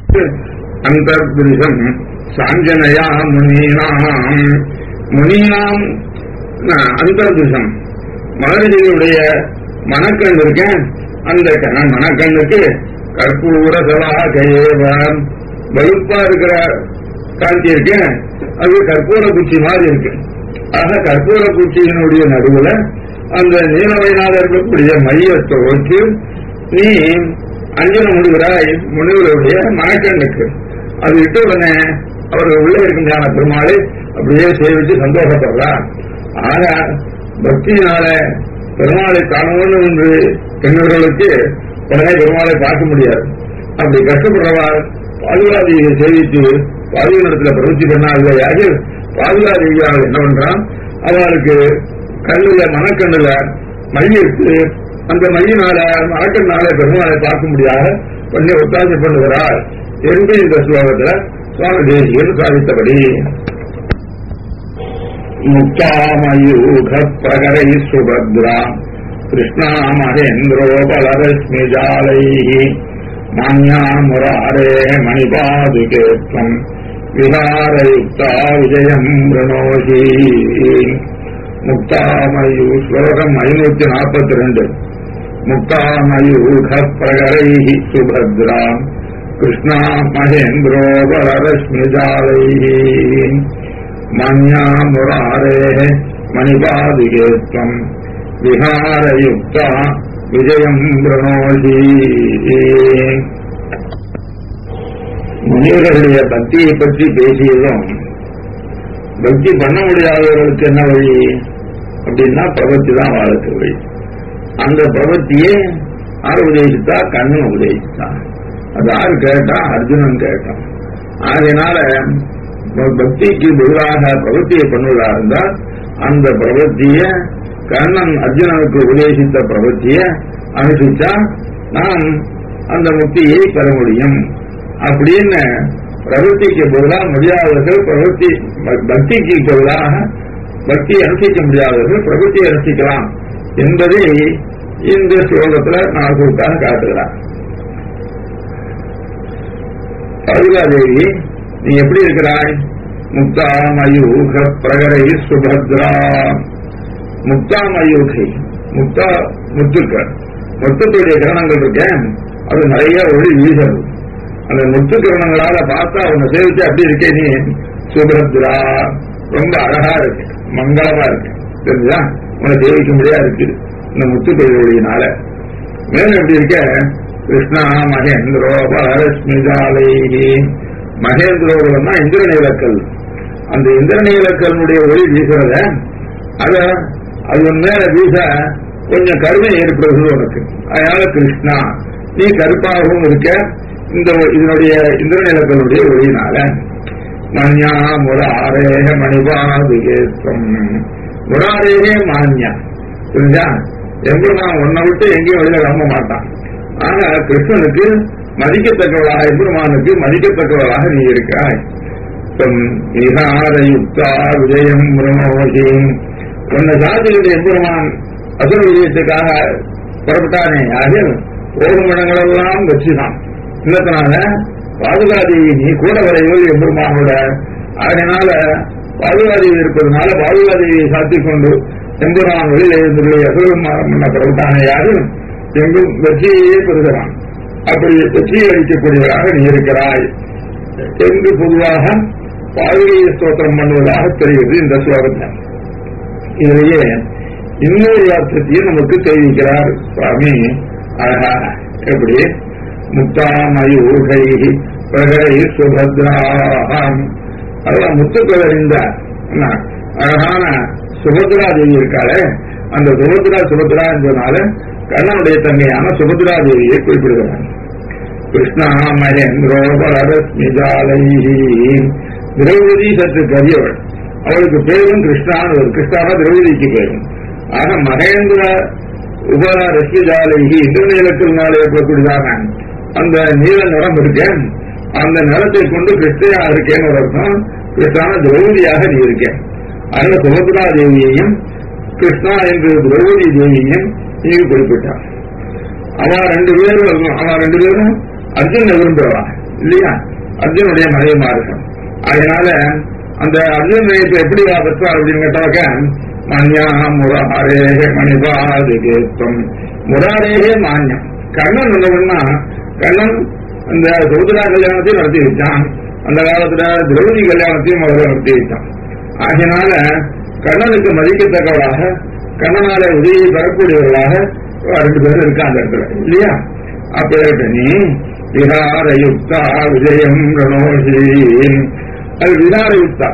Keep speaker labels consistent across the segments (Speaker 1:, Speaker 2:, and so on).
Speaker 1: அந்தர்பிருஷம் சாஞ்சனையா முனீனாம் முனியாம் அந்தர்பிருஷம் மகரிஷிகளுடைய மணக்கண் இருக்கேன் அந்த கண மணக்கண்ணுக்கு கற்பூர சலாகையேவன் வலுப்பா இருக்கிற காந்தி இருக்கேன் அது கற்பூர குச்சி மாதிரி இருக்கு ஆக கற்பூர குச்சியினுடைய நடுவுல அந்த நீலவையினால இருக்கக்கூடிய மையத்தை வச்சு நீ அஞ்சனம் முடிகிறாய் முனிவருடைய மனக்கண்ணுக்கு அது விட்ட உடனே அவர்கள் உள்ளே இருக்கின்றான பெருமாளை அப்படியே சேவிச்சு சந்தோஷப்படுறார் ஆக பக்தியினால பெருமாளை காணணும் என்று எண்ணவர்களுக்கு உடனே பெருமாளை பார்க்க முடியாது அப்படி கஷ்டப்படுறவாள் பாதுகாதியை சேவித்து பாதுகாடத்துல பிரவர்த்தி பண்ணாதையாக பாதுகாதியாக என்ன பண்றான் அவளுக்கு கண்ணுல மனக்கண்ணுல மை இருக்கு அந்த மையினால மனக்கண்ணால பெருமாளை பார்க்க முடியாத பண்ணி ஒத்தாசை பண்ணுகிறார் என்று இந்த ஸ்லோகத்துல சுவாமி தேசியர் சாதித்தபடி முக்தாமயூக பிரகரை சுபத்ரா கிருஷ்ணா மகேந்திரோ பலரஸ்மிஜாலை மான்யா முராரே மணிபாதுகேத்வம் விகாரயுக்தா விஜயம் பிரணோஷி முக்தாமயு ஸ்லோகம் ஐநூத்தி நாற்பத்தி ரெண்டு முக்தாமயூக பிரகரை சுபத்ரா கிருஷ்ணா மகேந்திரோ பலரஸ்மிஜாலை மன்யா முராரே மணிபாதிகேத்வம் விஹாரயுக்தா விஜயம் பிரணோஷி முனிவர்களுடைய பக்தியை பற்றி பேசியதும் பக்தி பண்ண முடியாதவர்களுக்கு என்ன வழி அப்படின்னா பிரபத்தி தான் வாழ்க்கை வழி அந்த பிரபத்தியே யார் உபதேசித்தா கண்ணன் உபதேசித்தான் அது யாரு கேட்டா அர்ஜுனன் கேட்டான் ஆகையினால பக்திக்கு பதிலாக பிரவൃத்தியை பண்ணுவதா இருந்தால் அந்த பிரவൃத்திய கண்ணன் அர்ஜுனனுக்கு உபதேசித்த பிரவൃத்திய அனுசரிச்சா நாம் அந்த முக்தியை பெற முடியும் அப்படின்னு பிரவൃத்திக்கு பதிலாக முடியாதவர்கள் பிரவൃத்தி பக்திக்கு பதிலாக பக்தியை அனுசரிக்க முடியாதவர்கள் பிரவൃத்தியை அனுசரிக்கலாம் என்பதை இந்த ஸ்லோகத்துல நாகூக்காக காட்டுகிறார் பாதுகாதேவி நீ எப்படி இருக்கிறாய் முக்தாமயூக பிரகரை சுபத்ரா முக்தாமயூகை முக்தா முத்துக்கள் முத்துக்களுடைய கிரணங்கள் இருக்கேன் அது நிறைய ஒளி வீசது அந்த முத்து கிரணங்களால பார்த்தா உன்னை சேவிச்சு அப்படி இருக்கே நீ சுபத்ரா ரொம்ப அழகா இருக்கு மங்களமா இருக்கு தெரிஞ்சா உன்னை சேவிக்க முடியா இருக்கு இந்த முத்துக்களுடையனால மேலும் எப்படி இருக்க கிருஷ்ணா மகேந்திரோ பலரஸ்மிதாலை மகேந்திரோகம்னா இந்திரநீலக்கல் அந்த இந்திரநீலக்கல்னுடைய ஒளி வீசுறத அத அது உன் மேல வீச கொஞ்சம் கருமை ஏற்படுகிறது உனக்கு அதனால கிருஷ்ணா நீ கருப்பாகவும் இருக்க இந்த இதனுடைய இந்திரநீலக்கல்னுடைய ஒளியினால மன்யா முராரேக மணிபாதுகேஸ்வம் முராரேகே மான்யா புரிஞ்சா எம்பெருமான் உன்னை விட்டு எங்கேயும் வெளியில கிளம்ப மாட்டான் ஆனா கிருஷ்ணனுக்கு மதிக்கத்தக்கவளாக எம்பெருமானுக்கு மதிக்கத்தக்கவளாக நீ இருக்கிறாய் விகாரயுக்தா விஜயம் பிரமோஷியும் உன்னை சாதிக்கிற எம்பெருமான் அசுர விஜயத்துக்காக புறப்பட்டானே ஆக போகும் இடங்களெல்லாம் வெற்றிதான் இன்னத்தினால பாதுகாதேவி நீ கூட வரைவில் எம்பெருமானோட அதனால பாதுகாதேவி இருப்பதனால பாதுகாதேவியை சாத்திக் கொண்டு எம்பெருமான் வெளியில இருந்து அசுரமாரம் பண்ண புறப்பட்டானே யாரும் எங்கும் வெற்றியையே பெறுகிறான் அப்படி வெற்றியை அளிக்கக்கூடியவராக நீ இருக்கிறாய் என்று பொதுவாக பாதுகையை ஸ்தோத்திரம் பண்ணுவதாக தெரிகிறது இந்த ஸ்லோகத்தில் இதிலேயே இன்னொரு அர்த்தத்தையும் நமக்கு தெரிவிக்கிறார் சுவாமி அழகா எப்படி முத்தாமயூகை பிரகரை சுபத்ராம் அதான் முத்துக்கள் அறிந்த அழகான சுபத்ரா தேவி இருக்காளே அந்த சுபத்ரா சுபத்ரா என்பதனால கண்ணனுடைய தங்கையான சுபத்ரா தேவியை குறிப்பிடுகிறார் கிருஷ்ணா மகேந்திரோ பரஸ்மிஜாலை திரௌபதி சற்று கரியவள் அவளுக்கு பேரும் கிருஷ்ணான்னு ஒரு கிருஷ்ணான திரௌபதிக்கு பேரும் ஆக மகேந்திர உப ரஸ்மிஜாலைகி இந்திரநீலத்தினால ஏற்படக்கூடியதான அந்த நீல நிறம் இருக்கேன் அந்த நிறத்தை கொண்டு கிருஷ்ணையா இருக்கேன்னு ஒரு அர்த்தம் கிருஷ்ணான திரௌபதியாக நீ இருக்கேன் அந்த சுபத்ரா தேவியையும் கிருஷ்ணா என்று திரௌபதி தேவியையும் நீங்க குறிப்பிட்டார் அவன் ரெண்டு பேரும் அவன் ரெண்டு பேரும் அர்ஜுன விரும்புறவா இல்லையா அர்ஜுனுடைய மனைவிமார்கள் அதனால அந்த அர்ஜுன் நினைப்பு எப்படி பெற்றார் அப்படின்னு கேட்டாக்க மன்யா முராரேகே மணிபாதிகேத்தம் முராரேகே மான்யம் கண்ணன் என்னவென்னா கண்ணன் அந்த சௌதரா கல்யாணத்தையும் நடத்தி வச்சான் அந்த காலத்துல திரௌதி கல்யாணத்தையும் முதல்ல நடத்தி வச்சான் ஆகையினால கண்ணனுக்கு மதிக்கத்தக்கவளாக கண்ணனால உதவியை பெறக்கூடியவர்களாக ரெண்டு பேரும் இருக்காங்க அந்த இடத்துல இல்லையா அப்ப நீ விகாரயுக்தா விஜயம் ரணோஷி அது விகாரயுக்தா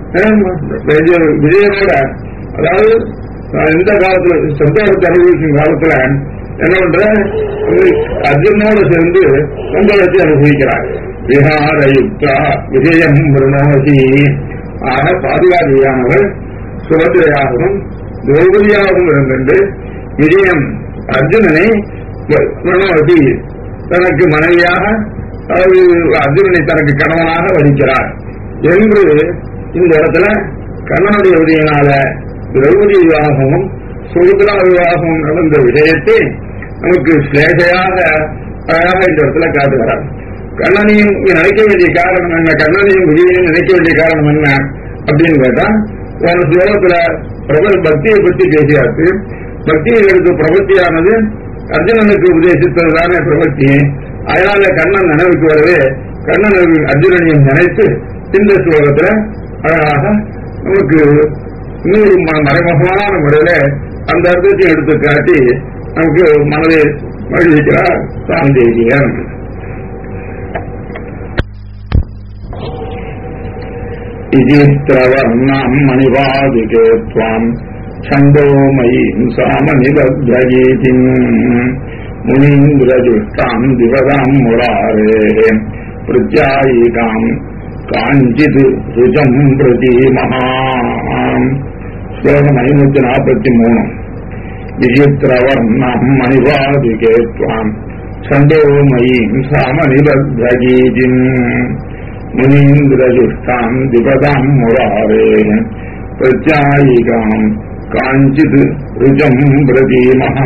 Speaker 1: விஜயனோட அதாவது இந்த காலத்துல சந்தோஷத்தை அனுபவிக்கும் காலத்துல என்ன பண்ற அர்ஜுனோட சேர்ந்து சந்தோஷத்தை அனுபவிக்கிறார் விகாரயுக்தா விஜயம் ரணோஷி ஆக பாதுகாதியானவர் சுபத்திரையாகவும் திரௌபதியாகவும் இருந்திருந்து விஜயம் அர்ஜுனனை ரணோஷி தனக்கு மனைவியாக அதாவது அர்ஜுனனை தனக்கு கணவனாக வடிக்கிறார் என்று இந்த இடத்துல கண்ணனுடைய உதவியினால திரௌபதி விவாகமும் சுகுதலா விவாகமும் நடந்த விஷயத்தை நமக்கு சிலேஷையாக அழகாக இந்த இடத்துல காட்டுகிறார் கண்ணனையும் நினைக்க வேண்டிய காரணம் என்ன கண்ணனையும் விஜயனையும் நினைக்க வேண்டிய காரணம் என்ன அப்படின்னு கேட்டா ஒரு ஸ்லோகத்துல பிரபல பக்தியை பற்றி பேசியாச்சு பக்தியில் எடுத்த பிரபத்தியானது அர்ஜுனனுக்கு உபதேசித்ததுதானே பிரபத்தி அதனால கண்ணன் நினைவுக்கு வரவே கண்ணன் அர்ஜுனனையும் நினைத்து இந்த ஸ்லோகத்துல அழகாக நமக்கு இன்னொரு மறைமுகமான முறையில அந்த அர்த்தத்தை எடுத்து காட்டி நமக்கு மனதை மகிழ்விக்கிறார் சாந்தேகியன் விசித்திரவர்ணம் மணிவாதிகே துவாம் छन्दोमयीम् सामनिबद्धगीतिम् मुनीन्द्रजुष्टाम् दिवदाम् मुरारेः प्रत्यायिकाम् काञ्चित् ருஜம் பிரதீமஹாம் ஸ்லோகம் ஐநூத்தி நாற்பத்தி மூணு விசித்திரவர்ணம் மணிவாதிகே துவாம் छन्दोमयीम् सामनिबद्धगीतिम् मुनीन्द्रजुष्टाम् दिवदाम् मुरारेः प्रत्यायिकाम् காஞ்சித் ருஜம் பிரதீமஹா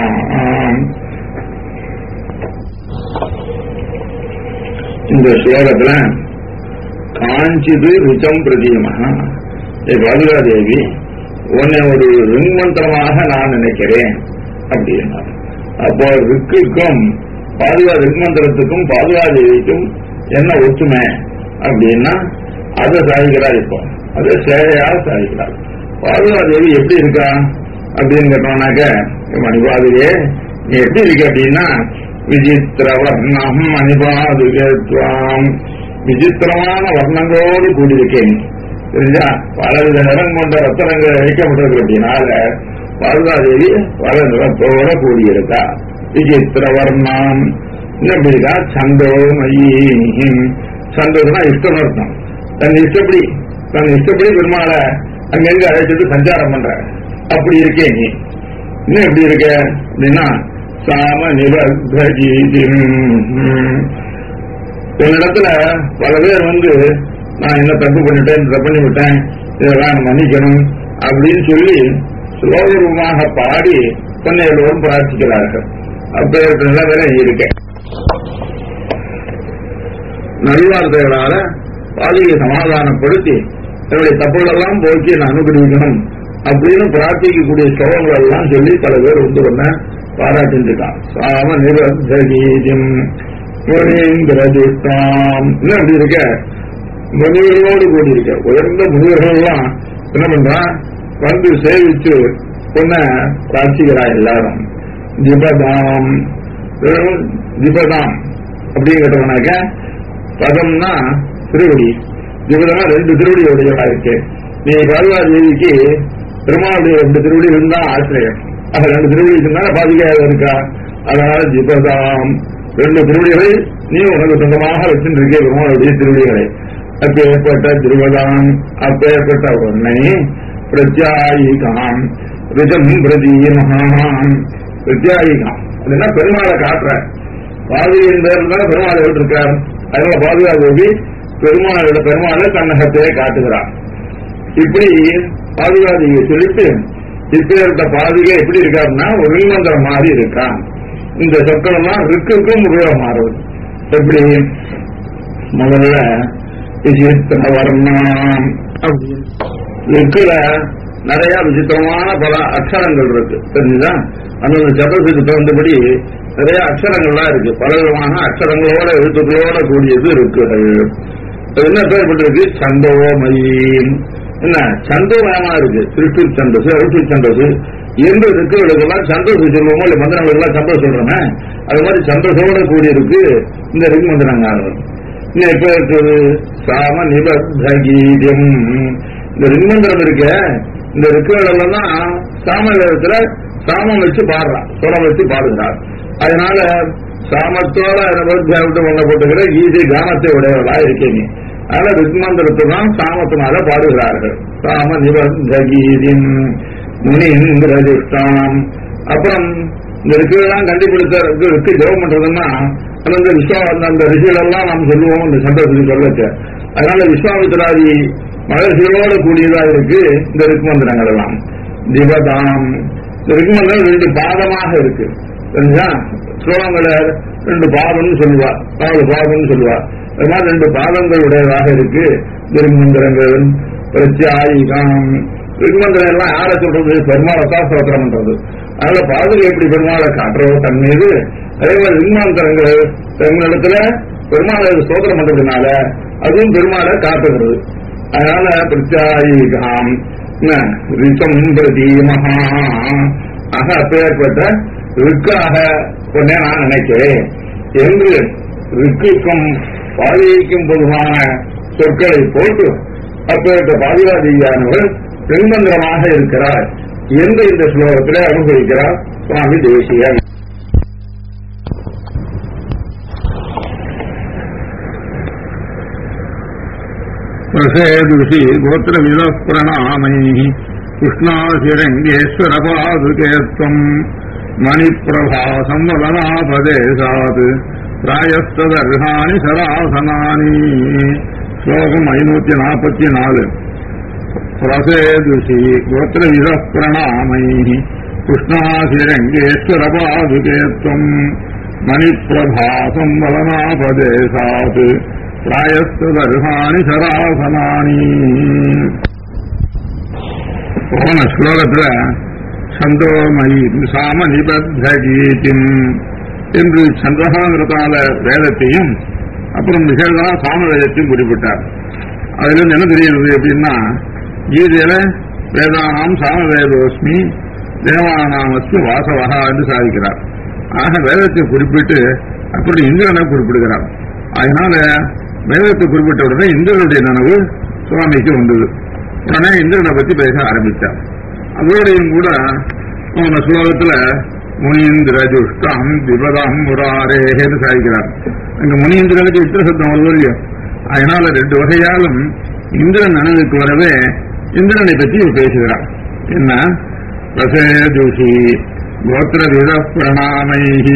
Speaker 1: இந்த ஸ்லோகத்துல காஞ்சிது ருஜம் பிரதீமஹா பாதுகாதேவி உன்னை ஒரு ரிங்மந்திரமாக நான் நினைக்கிறேன் அப்படின்னா அப்போ ரிக்குக்கும் பாதுகா ரிக்மந்திரத்துக்கும் பாதுகாதேவிக்கும் என்ன ஒற்றுமை அப்படின்னா அதை சாதிக்கிறார் இப்போ அதை சேவையாக சாதிக்கிறார் பாதுகாதேவி எப்படி இருக்கா அப்படின்னு கேட்டோம்னாக்க மணிபாதுகே நீ எப்படி இருக்க அப்படின்னா விசித்திர வர்ணம் மணிபாதுகத்வாம் விசித்திரமான வர்ணங்களோடு கூடியிருக்கேன் தெரிஞ்சா பலவித நிறம் கொண்ட ரத்தனங்கள் வைக்கப்பட்டிருக்கு அப்படின்னால பாதுகாதேவி பல நிறத்தோட கூடியிருக்கா விசித்திர வர்ணம் எப்படி இருக்கா சந்தோமயி சந்தோஷம்னா இஷ்டம் அர்த்தம் தன் இஷ்டப்படி தன் இஷ்டப்படி பெருமாளை அங்கங்க அழைச்சிட்டு சஞ்சாரம் பண்ற அப்படி இருக்கே நீ இன்னும் எப்படி இருக்க அப்படின்னா சாம நிபீதி உன்னிடத்துல பல பேர் வந்து நான் என்ன தப்பு பண்ணிட்டேன் தப்பு பண்ணி விட்டேன் இதெல்லாம் மன்னிக்கணும் அப்படின்னு சொல்லி சுலோகரூபமாக பாடி தன்னை எல்லோரும் பிரார்த்திக்கிறார்கள் அப்ப நிலைமையில இருக்க நல்வார்த்தைகளால பாதியை சமாதானப்படுத்தி என்னுடைய தப்புகளெல்லாம் போக்கி நான் அனுகிரகிக்கணும் அப்படின்னு பிரார்த்திக்கக்கூடிய ஸ்லோகங்கள் எல்லாம் சொல்லி பல பேர் வந்து ஒன்ன பாராட்டிட்டு இருக்கான் சாம நிரீஜம் முனீந்திரதிஷ்டாம் என்ன அப்படி இருக்க முனிவர்களோடு கூடி இருக்க உயர்ந்த முனிவர்கள் எல்லாம் என்ன பண்றான் வந்து சேவிச்சு பொண்ண பிரார்த்திக்கிறா எல்லாரும் திபதாம் திபதாம் அப்படின்னு கேட்டோம்னாக்க பதம்னா திருவடி இவரெல்லாம் ரெண்டு திருவடி உடையவா இருக்கு நீ பாதுகா தேவிக்கு பெருமாளுடைய ரெண்டு திருவடி இருந்தா ஆசிரியம் அது ரெண்டு திருவடி இருந்தா பாதுகாக இருக்கா அதனால ஜிபதாம் ரெண்டு திருவடிகளை நீ உனக்கு சொந்தமாக வச்சுருக்கே பெருமாளுடைய திருவடிகளை அப்பேற்பட்ட திருவதாம் அப்பேற்பட்ட உன்னை பிரத்யாயிகாம் ரிஜம் பிரதீமகாம் பிரத்யாயிகாம் அதுனா பெருமாளை காட்டுற பாதுகையின் பேர்ல பெருமாளை விட்டுருக்கார் அதனால பாதுகா தேவி பெருமாளோட பெருமாளை தன்னகத்தையே காட்டுகிறார் இப்படி பாதுகாதியை சொல்லிட்டு இப்பேற்பட்ட பாதுகை எப்படி இருக்காருன்னா ஒரு மந்திரம் மாதிரி இருக்கான் இந்த சொற்கள் எல்லாம் ரிக்குக்கும் உபயோகமாறுவது எப்படி முதல்ல விசித்திர வர்ணம் அப்படின்னு இருக்குல நிறைய விசித்திரமான பல அக்ஷரங்கள் இருக்கு தெரிஞ்சுதா அந்தந்த சதத்துக்கு தகுந்தபடி நிறைய அக்ஷரங்கள்லாம் இருக்கு பல விதமான அக்ஷரங்களோட எழுத்துக்களோட கூடியது இருக்கு அது என்ன பேர்பட்டிருக்கு சந்தோமயின் என்ன சந்தோமயமா இருக்கு திருஷ்டி சந்தோசு எழுத்து சந்தோசு எந்த ரிக்குகளுக்கெல்லாம் சந்தோஷம் சொல்லுவோமோ இல்ல மந்திரங்களுக்கெல்லாம் சந்தோஷம் சொல்றோமே அது மாதிரி சந்தோஷத்தோட கூடியிருக்கு இந்த ரிக் மந்திரங்காரர்கள் இன்னும் எப்ப இருக்குது சாம நிபத்த கீதம் இந்த ரின்மந்திரம் இருக்க இந்த ரிக்குகளெல்லாம் சாமவேதத்துல சாமம் வச்சு பாடுறான் சுரம் வச்சு பாடுகிறார் அதனால சாமத்தோட விட்டு பண்ண போட்டுக்கிற கீதை கானத்தை உடையவர்களா இருக்கீங்க அதனால ரிக்மந்திரத்தை தான் சாமத்தினால பாடுகிறார்கள் சாம நிபந்த கீதிம் முனிந்திரதிஷ்டாம் அப்புறம் இந்த ரிக்குகள்லாம் கண்டுபிடித்த ரிக்கு ஜெபம் பண்றதுன்னா அது வந்து விஸ்வா அந்த ரிஷிகளெல்லாம் நாம் சொல்லுவோம் இந்த சந்தோஷத்துக்கு சொல்லச்சு அதனால விஸ்வாமித்ராதி மகர்ஷிகளோட கூடியதா இருக்கு இந்த ரிக்மந்திரங்கள் எல்லாம் திவதாம் இந்த ரிக்மந்திரம் ரெண்டு பாதமாக இருக்கு தெரிஞ்சா ஸ்லோகங்களை ரெண்டு பாதம்னு சொல்லுவா நாலு பாதம்னு சொல்லுவா அது மாதிரி ரெண்டு பாதங்கள் உடையதாக இருக்கு திருமந்திரங்கள் பிரத்யாயிகம் ரிக்மந்திரம் எல்லாம் யாரை சொல்றது பெருமாளை தான் ஸ்தோத்திரம் பண்றது அதனால பாதுகை எப்படி பெருமாளை காட்டுறதோ தன் மீது அதே மாதிரி ரிக்மாந்திரங்கள் பெருமாளத்துல பெருமாளை ஸ்தோத்திரம் பண்றதுனால அதுவும் பெருமாளை காட்டுகிறது அதனால பிரத்யாயிகாம் ரிசம் பிரதீமஹா ஆக அப்பேற்பட்ட ரிக்காக கொண்டே நான் நினைக்கிறேன் என்று ரிக்குக்கும் பாதிக்கும் பொதுவான சொற்களை போட்டு அப்பேற்பட்ட பாதுகாதியானவர் பெருமந்திரமாக இருக்கிறார் என்று இந்த ஸ்லோகத்திலே அனுபவிக்கிறார் சுவாமி தேசியன் प्रसेदुषि गोत्रविदः प्रणामैः कृष्णाशिरङ्गेश्वरपादुके त्वम् मणिप्रभा संवदनापदेशात् प्रायस्तदर्हाणि सरासनानि श्लोकम् ऐनूति नापति नालु प्रसेदुषि गोत्रविदः प्रणामैः कृष्णाशिरङ्गेश्वरपादुके त्वम् मणिप्रभा संवदनापदेशात् பிராயஸ்தர்ஹாணி சராசனானி போன ஸ்லோகத்துல சந்தோமயி சாம நிபத்த கீதிம் என்று சந்திரகாங்கிறதால வேதத்தையும் அப்புறம் விசேஷமா சாம வேதத்தையும் குறிப்பிட்டார் அதுல இருந்து என்ன தெரியுது அப்படின்னா கீதையில வேதானாம் சாம வேதோஸ்மி தேவானாமஸ்து வாசவகா என்று சாதிக்கிறார் ஆக வேதத்தை குறிப்பிட்டு அப்படி இந்திரனை குறிப்பிடுகிறார் அதனால வேதத்தை குறிப்பிட்ட உடனே இந்திரனுடைய நனவு சுவாமிக்கு வந்தது உடனே இந்திரனை பத்தி பேச ஆரம்பித்தார் அதோடையும் கூட அவன ஸ்லோகத்துல முனீந்திர துஷ்டம் திபதாம் முராரேன்னு சாதிக்கிறார் அங்க முனீந்திரனுக்கு இத்திர சத்தம் வருவது இல்லையோ அதனால ரெண்டு வகையாலும் இந்திரன் நனவுக்கு வரவே இந்திரனை பற்றி இவர் பேசுகிறார் என்ன ரசேதுஷி கோத்திரவித பிரணாமைஹி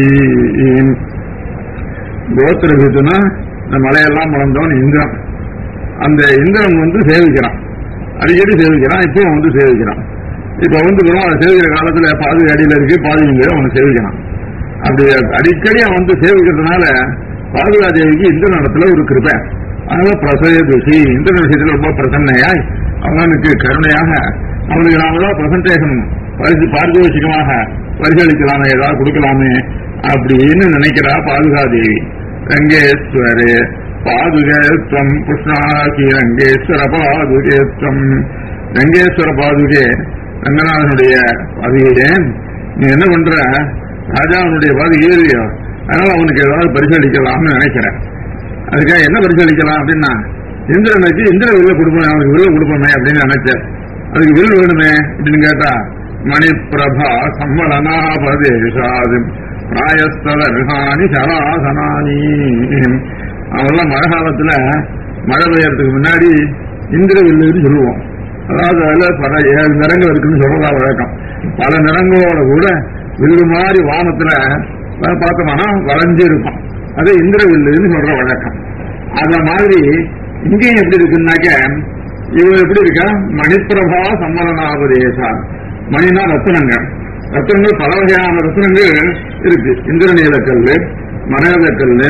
Speaker 1: கோத்திரவிதுனா இந்த மலையெல்லாம் பிறந்தவன் இந்திரன் அந்த இந்திரன் வந்து சேவிக்கிறான் அடிக்கடி சேவிக்கிறான் இப்போ வந்து சேவிக்கிறான் இப்ப வந்து பெருமாள் சேவிக்கிற காலத்துல பாதி அடியில இருக்கு பாதி இங்க அவனை சேவிக்கிறான் அப்படி அடிக்கடி அவன் வந்து சேவிக்கிறதுனால பாதுகாதேவிக்கு இந்திரன் இடத்துல ஒரு கிருப்பை அதனால பிரசய துசி இந்திரன் விஷயத்துல ரொம்ப பிரசன்னையாய் அவனுக்கு கருணையாக அவனுக்கு நாமளா பிரசன்டேஷன் பரிசு பாரிதோஷிகமாக பரிசளிக்கலாமே ஏதாவது கொடுக்கலாமே அப்படின்னு நினைக்கிறா பாதுகாதேவி ரங்கேஸ்வரே பாதுகேத்வம் கிருஷ்ணாசி ரங்கேஸ்வர பாதுகேத்வம் ரங்கேஸ்வர பாதுகே ரங்கநாதனுடைய பாதுகையே நீ என்ன பண்ற ராஜாவனுடைய பாதுகை இல்லையோ அதனால அவனுக்கு ஏதாவது பரிசளிக்கலாம்னு நினைக்கிறேன் அதுக்காக என்ன பரிசளிக்கலாம் அப்படின்னா இந்திரனுக்கு இந்திர வில்ல கொடுப்பேன் அவனுக்கு வில்ல கொடுப்போமே அப்படின்னு நினைச்சேன் அதுக்கு வில் வேணுமே அப்படின்னு கேட்டா மணிப்பிரபா சம்மலனாபதேசாது பிராயஸ்தலர்ஹானி சராசனானி அவெல்லாம் மழை காலத்துல மழை பெய்யறதுக்கு முன்னாடி இந்திர வில்லுன்னு சொல்லுவோம் அதாவது அதுல பல ஏழு நிறங்கள் இருக்குன்னு சொல்றதா வழக்கம் பல நிறங்களோட கூட வில்லு மாதிரி வானத்துல பார்த்தோம்னா வளைஞ்சு இருக்கும் அது இந்திர வில்லுன்னு சொல்ற வழக்கம் அத மாதிரி இங்கேயும் எப்படி இருக்குன்னாக்க இவன் எப்படி இருக்கா மணிப்பிரபா சம்மலனாபதேசா மணினா ரத்னங்கள் ரத்னங்கள் பல வகையான ரத்னங்கள் இருக்கு இந்திரநீலக்கல் மரகதக்கல்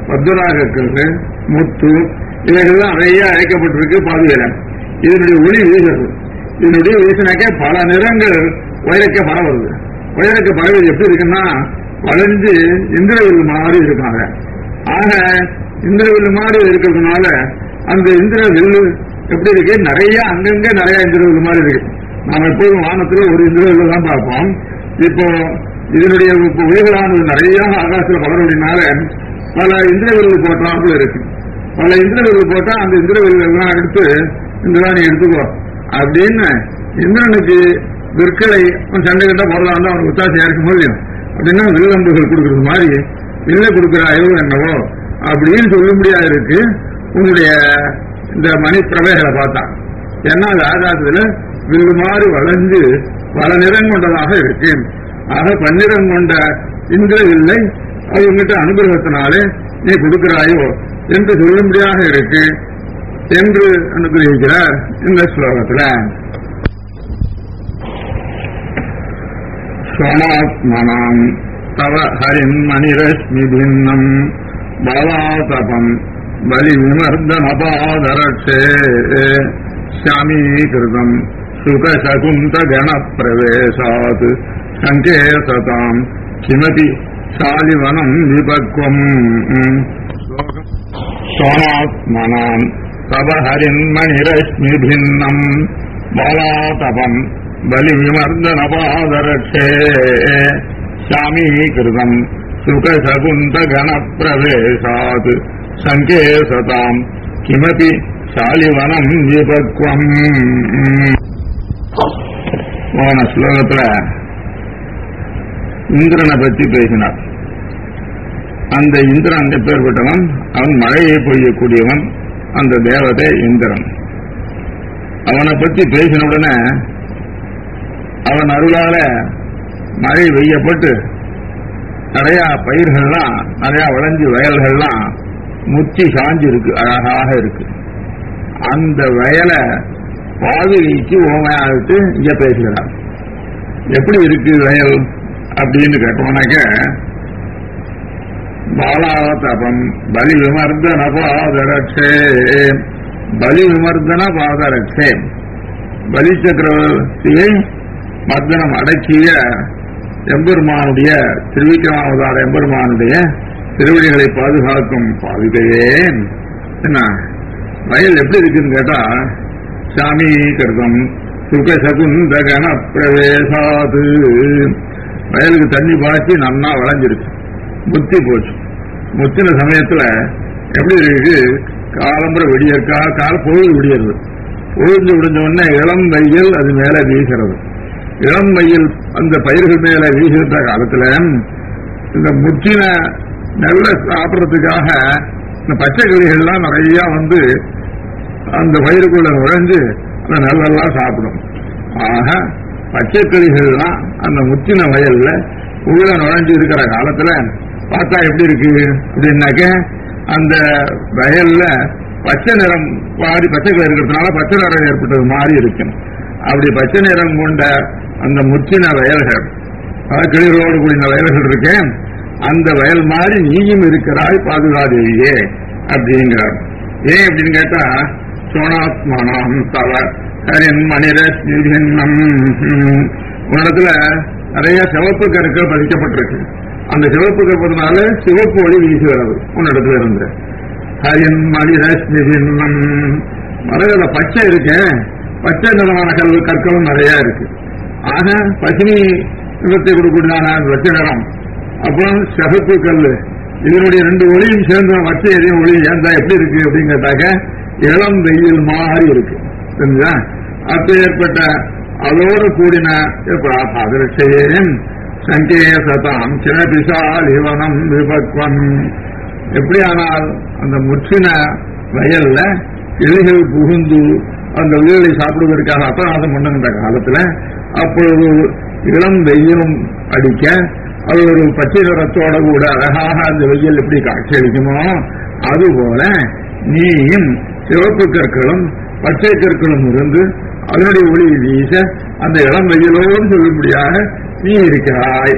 Speaker 1: பத்மராகக்கிறது முத்து இவைகள்லாம் நிறைய அழைக்கப்பட்டிருக்கு பாதுகையில இதனுடைய ஒளி வீசுறது இதனுடைய வீசினாக்க பல நிறங்கள் உயரக்க பரவுறது உயரக்க பரவுது எப்படி இருக்குன்னா வளைஞ்சு இந்திரவில் மாதிரி இருக்காங்க ஆக இந்திரவில் மாதிரி இருக்கிறதுனால அந்த இந்திரவில் எப்படி இருக்கு நிறைய அங்கங்க நிறைய இந்திரவில் மாதிரி இருக்கு நாம எப்போதும் வானத்துல ஒரு இந்திரவில் தான் பார்ப்போம் இப்போ இதனுடைய ஒளிகளானது நிறைய ஆகாசத்தில் பலருடையனால பல இந்திரவில் போட்டாப்புல இருக்கு பல இந்திரவில் போட்டா அந்த இந்திரவில் எல்லாம் எடுத்து இந்திரா நீ எடுத்துக்கோ அப்படின்னு இந்திரனுக்கு விற்களை சண்டை கிட்ட போறதா இருந்தா அவனுக்கு உத்தாசையா இருக்கும் முடியும் அப்படின்னா வில்லம்புகள் கொடுக்கறது மாதிரி வில்ல கொடுக்கிறாயோ என்னவோ அப்படின்னு சொல்லும்படியா இருக்கு உன்னுடைய இந்த மணி பிரவேகளை பார்த்தா ஏன்னா அது ஆகாசத்துல வில்லு மாதிரி வளைஞ்சு பல நிறம் கொண்டதாக இருக்கு ஆக பன்னிறம் கொண்ட இந்திர வில்லை அவங்ககிட்ட அனுகிரகத்தினாலே நீ கொடுக்கிறாயோ என்று சொல்லும்படியாக இருக்கு என்று அனுகிரகிக்கிறார் இந்த ஸ்லோகத்துல ஸ்வனாத்மனாம் தவ ஹரின் மணிரஸ்மி பின்னம் பாலாதபம் பலி விமர்தனபாதரட்சே ஷாமீகிருதம் சுகசகுந்த கணப்பிரவேசாத் சங்கேசதாம் கிமபி சாலிவனம் விபக்வம் சோனாத்மனாம் தவ ஹரின்மணிரஸ்மி பின்னம் பாலாதபம் பலி விமர்தனபாதரட்சே சாமீகிருதம் சுகசகுந்த கணப்பிரவேசாத் சங்கேசதாம் கிமபி சாலிவனம் விபக்வம் போன ஸ்லோகத்துல இந்திரனை பத்தி பேசினார் அந்த இந்திரன் எப்பேற்பட்டவன் அவன் மழையை பொய்யக்கூடியவன் அந்த தேவதை இந்திரன் அவனை பத்தி பேசின உடனே அவன் அருளால மழை பெய்யப்பட்டு நிறைய பயிர்கள்லாம் நிறைய விளைஞ்சு வயல்கள்லாம் முத்தி சாஞ்சு இருக்கு அழகாக இருக்கு அந்த வயலை பாதுகைக்கு ஓமையாகிட்டு இங்க பேசுகிறார் எப்படி இருக்கு வயல் அப்படின்னு கேட்டோம்னாக்க பாலாதபம் பலி விமர்தன பாதரட்சே பலி விமர்தன பாதரட்சே பலி சக்கரவர்த்தியை மர்தனம் அடக்கிய எம்பெருமானுடைய திருவிக்கிரமாவதார எம்பெருமானுடைய திருவடிகளை பாதுகாக்கும் பாதுகையே என்ன வயல் எப்படி இருக்குன்னு கேட்டா சாமி கருதம் சுக சகுந்த கண பிரவேசாது வயலுக்கு தண்ணி பாய்ச்சி நன்னா வளைஞ்சிருக்கு முத்தி போச்சு முத்தின சமயத்துல எப்படி இருக்கு காலம்புற விடியற்கா கால பொழுது விடியறது பொழுது விடிஞ்ச உடனே இளம் வெயில் அது மேல வீசுறது இளம் வெயில் அந்த பயிர்கள் மேல வீசுகிற காலத்துல இந்த முற்றின நெல்லை சாப்பிட்றதுக்காக இந்த பச்சை கிளிகள்லாம் நிறைய வந்து அந்த பயிருக்குள்ள நுழைஞ்சு அந்த நெல்லெல்லாம் சாப்பிடும் ஆக பச்சை கிளிகள்லாம் அந்த முத்தின வயல்ல உள்ள நுழைஞ்சு இருக்கிற காலத்துல பார்த்தா எப்படி இருக்கு அப்படின்னாக்க அந்த வயல்ல பச்சை நிறம் பாதி பச்சை கலர் இருக்கிறதுனால பச்சை நிறம் ஏற்பட்டது மாதிரி இருக்கும் அப்படி பச்சை நிறம் கொண்ட அந்த முற்றின வயல்கள் அதாவது கிளிகளோடு கூடின வயல்கள் இருக்கேன் அந்த வயல் மாதிரி நீயும் இருக்கிறாய் பாதுகாதேவியே அப்படிங்கிறார் ஏன் அப்படின்னு கேட்டா சோனாத்மானாம் தவ ஹரின் மணிரஸ்மி பின்னம் உன்னிடத்துல நிறைய சிவப்பு கருக்கள் பதிக்கப்பட்டிருக்கு அந்த சிவப்பு கருப்பதுனால சிவப்பு ஒளி வீசுகிறது உன்னிடத்துல இருந்து ஹரின் மணிரஸ்மி பின்னம் மரங்கள பச்சை இருக்கு பச்சை நிறமான கல் கற்களும் நிறைய இருக்கு ஆக பசுமை நிறத்தை கொடுக்கூடியதான வெச்ச நிறம் அப்புறம் சிகப்பு கல் இதனுடைய ரெண்டு ஒளியும் சேர்ந்து வச்ச எதையும் ஒளி சேர்ந்தா எப்படி இருக்கு அப்படின்னு கேட்டாக்க இளம் வெயில் மாறி இருக்கு தெரிஞ்சா அப்ப ஏற்பட்ட அதோடு கூடின அதிர்ச்சியேன் சங்கேசதாம் கிணபிசாலிவனம் விபக்வம் எப்படியானால் அந்த முற்றின வயல்ல கிளிகள் புகுந்து அந்த உயிர்களை சாப்பிடுவதற்காக அபராதம் பண்ணுகின்ற காலத்துல அப்பொழுது இளம் வெயிலும் அடிக்க அது ஒரு பச்சை நிறத்தோட கூட அழகாக அந்த வெயில் எப்படி காட்சியளிக்குமோ அதுபோல நீயும் சிவப்பு கற்களும் பச்சை கற்களும் இருந்து அதனுடைய ஒளி வீச அந்த இளம் வெயிலோடு சொல்லும்படியாக நீ இருக்கிறாய்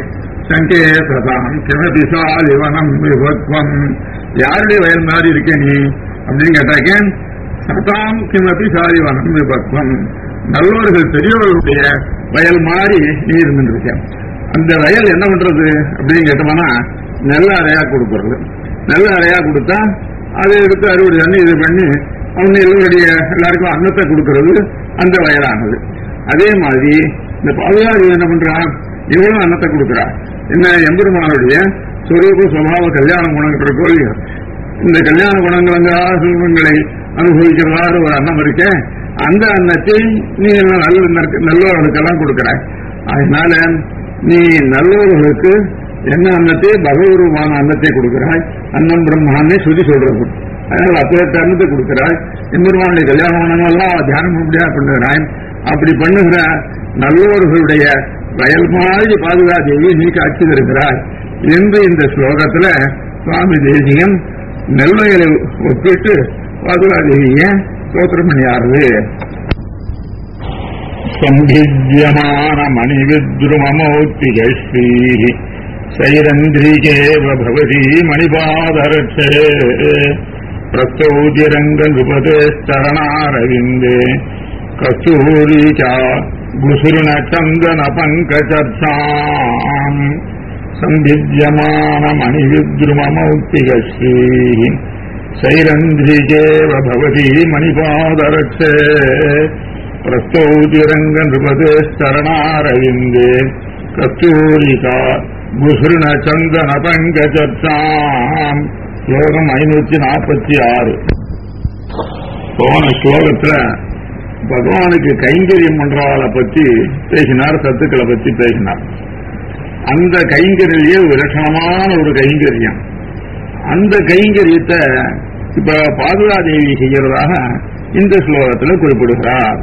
Speaker 1: சங்கேததாம் கிமபி சாலிவனம் விபத்வம் யாருடைய வயல் மாதிரி இருக்க நீ அப்படின்னு கேட்டாக்க சதாம் கிமபி சாலிவனம் விபத்வம் நல்லோர்கள் பெரியவர்களுடைய வயல் மாதிரி நீ இருந்துருக்க அந்த வயல் என்ன பண்றது அப்படின்னு கேட்டோம்னா நல்ல அறையா கொடுக்கறது நல்ல அறையா கொடுத்தா அதை எடுத்து அறுவடை பண்ணி இது பண்ணி அவங்க எல்லோருடைய எல்லாருக்கும் அன்னத்தை கொடுக்கறது அந்த வயலானது அதே மாதிரி இந்த பாதுகாப்பு என்ன பண்றான் இவனும் அன்னத்தை கொடுக்கிறா என்ன எம்பெருமானுடைய சொரூப சுபாவ கல்யாண குணங்கள் இருக்கோ இல்லையோ இந்த கல்யாண குணங்களங்காத செல்வங்களை அனுபவிக்கிறவாறு ஒரு அன்னம் இருக்க அந்த அன்னத்தை நீ எல்லாம் நல்ல நல்லோர்களுக்கெல்லாம் கொடுக்கிறாய் அதனால நீ நல்லோர்களுக்கு என்ன அன்னத்தை பகவரூபமான அன்னத்தை கொடுக்கிறாய் அன்னம் பிரம்மான்னே சொல்லி சொல்றது அதனால அப்பேற்ற அன்னத்தை கொடுக்கிறாய் எம்பெருமானுடைய கல்யாண குணங்கள்லாம் தியானம் அப்படியா பண்ணுகிறாய் அப்படி பண்ணுகிற நல்லோர்களுடைய வயல் மாதிரி பாதுகாதேவி நீ காட்சி தருகிறாய் என்று இந்த ஸ்லோகத்துல சுவாமி தேசியம் நெல்வயலை ஒப்பிட்டு பாதுகாதேவிய ஸ்தோத்திரம் பண்ணியாருது சம்பிஜமான மணிவித்ருமமௌத்திகஸ்ரீ சைரந்திரிகேவ பவதி மணிபாதரட்சே பிரஸ்தௌதிரங்க நிருபதேஸ்தரணாரவிந்தே கஸ்தூரிச்சா குசுருண சந்தன பங்கச்சாம் சம்பிஜமான மணிவித்ருமமௌத்திகஸ்ரீ சைரந்திரிகேவ பவதி மணிபாதரட்சே பிரஸ்தௌதிரங்க நிருபதேஸ்தரணாரவிந்தே கஸ்தூரிகா குசுருண சந்தன பங்கச்சாம் ஸ்லோகம் ஐநூத்தி நாற்பத்தி ஆறு போன ஸ்லோகத்துல பகவானுக்கு கைங்கரியம் பண்றவாளை பத்தி பேசினார் சத்துக்களை பத்தி பேசினார் அந்த கைங்கரியே விலட்சணமான ஒரு கைங்கரியம் அந்த கைங்கரியத்தை இப்ப பாதுகாதேவி செய்யறதாக இந்த ஸ்லோகத்துல குறிப்பிடுகிறார்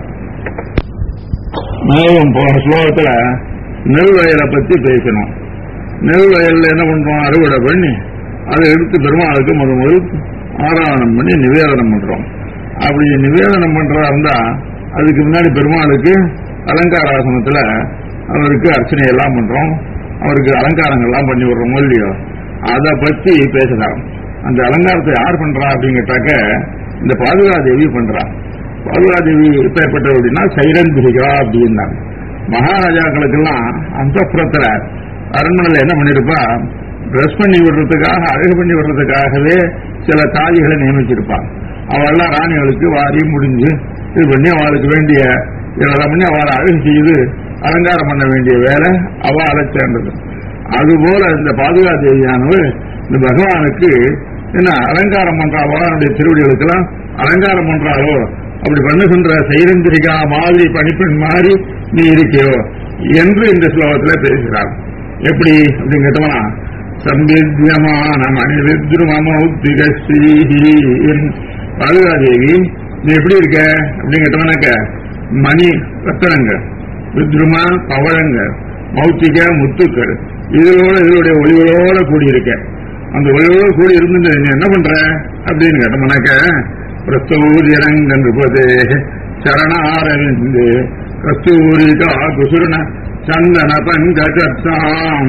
Speaker 1: மேலும் போன ஸ்லோகத்துல நெல் வயலை பத்தி பேசணும் நெல் வயல்ல என்ன பண்றோம் அறுவடை பண்ணி அதை எடுத்து பெருமாளுக்கு முத முதல் ஆராதனம் பண்ணி நிவேதனம் பண்றோம் அப்படி நிவேதனம் பண்றதா இருந்தா அதுக்கு முன்னாடி பெருமாளுக்கு அலங்காராசனத்துல அவருக்கு அர்ச்சனை எல்லாம் பண்றோம் அவருக்கு அலங்காரங்கள் எல்லாம் பண்ணி விடுறோம் இல்லையோ அதை பத்தி பேசுறான் அந்த அலங்காரத்தை யார் பண்றா அப்படின்னு கேட்டாக்க இந்த பாதுகாதேவி பண்றா பாதுகாதேவி எப்பேற்பட்டது அப்படின்னா சைரந்திரிகா அப்படின்னா மகாராஜாக்களுக்கெல்லாம் அந்த புறத்துல அரண்மனையில் என்ன பண்ணிருப்பா ட்ரெஸ் பண்ணி விடுறதுக்காக அழகு பண்ணி விடுறதுக்காகவே சில தாதிகளை நியமிச்சிருப்பான் அவெல்லாம் ராணிகளுக்கு வாரி முடிஞ்சு இது பண்ணி அவளுக்கு வேண்டிய இதெல்லாம் பண்ணி அவளை அழகு செய்து அலங்காரம் பண்ண வேண்டிய வேலை அவளை சேர்ந்தது அதுபோல இந்த பாதுகாதேவியானவர் இந்த பகவானுக்கு என்ன அலங்காரம் பண்றா அவனுடைய திருவடிகளுக்கெல்லாம் அலங்காரம் பண்றாளோ அப்படி பண்ணுகின்ற சைரந்திரிகா மாதிரி பணிப்பெண் மாதிரி நீ இருக்கியோ என்று இந்த ஸ்லோகத்துல பேசுகிறார் எப்படி அப்படின்னு கேட்டோம்னா சம்பித்தியமான மணிவித்ருமௌத்திக ஸ்ரீஹீன் பாதுகாதேவி நீ எப்படி இருக்க அப்படின்னு கேட்டோம்னாக்க மணி ரத்தனங்கள் வித்ருமா பவழங்க மௌத்திக முத்துக்கள் இதோட இதோடைய ஒளிகளோட கூடியிருக்க அந்த ஒளியோட கூடி இருந்து நீ என்ன பண்ற அப்படின்னு கேட்டோம்னாக்க பிரஸ்தூரியரங்கன் இருப்பது சரணாரவிந்து கஸ்தூரிகா குசுருண சந்தன பங்கஜாம்